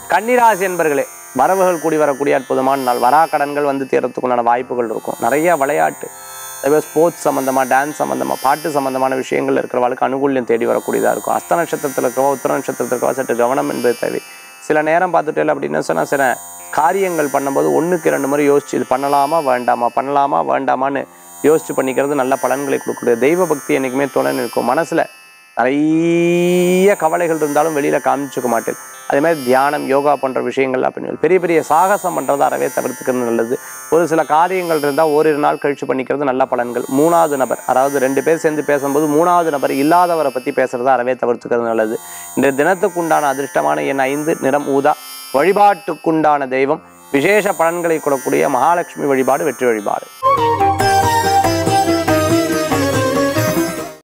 கன்னிராசி என்பர்களே வரவுகள் கூடி வரக்கூடிய அற்புதமான நாள் வரா கடன்கள் வந்து தீரத்துக்குண்டான வாய்ப்புகள் இருக்கும் நிறைய விளையாட்டு அதே ஸ்போர்ட்ஸ் சம்மந்தமாக டான்ஸ் சம்மந்தமாக பாட்டு சம்மந்தமான விஷயங்கள் இருக்கிறவளுக்கு அனுகூல்யம் தேடி வரக்கூடியதாக இருக்கும் அஸ்த நட்சத்திரத்தில் இருக்கிறவா உத்தர நட்சத்திரத்தில் இருக்கிறவா சற்று கவனம் என்பது தேவை சில நேரம் பார்த்துட்டே அப்படின்னு சொன்னால் சில காரியங்கள் பண்ணும்போது ஒன்றுக்கு ரெண்டு முறை யோசிச்சு இது பண்ணலாமா வேண்டாமா பண்ணலாமா வேண்டாமான்னு யோசிச்சு பண்ணிக்கிறது நல்ல பலன்களை கொடுக்கக்கூடிய தெய்வ பக்தி என்றைக்குமே துணை நிற்கும் மனசில் நிறைய கவலைகள் இருந்தாலும் வெளியில் காமிச்சுக்க மாட்டேன் அதே மாதிரி தியானம் யோகா போன்ற விஷயங்கள் அப்படின்னு பெரிய பெரிய சாகசம் பண்ணுறது அறவே தவிர்த்துக்கிறது நல்லது ஒரு சில காரியங்கள் இருந்தால் ஓரிரு நாள் கழிச்சு பண்ணிக்கிறது நல்ல பலன்கள் மூணாவது நபர் அதாவது ரெண்டு பேர் சேர்ந்து பேசும்போது மூணாவது நபர் இல்லாதவரை பற்றி பேசுகிறத அறவே தவிர்த்துக்கிறது நல்லது இந்த தினத்துக்குண்டான அதிர்ஷ்டமான எண் ஐந்து நிறம் ஊதா வழிபாட்டுக்குண்டான தெய்வம் விசேஷ பலன்களை கொடுக்கக்கூடிய மகாலட்சுமி வழிபாடு வெற்றி வழிபாடு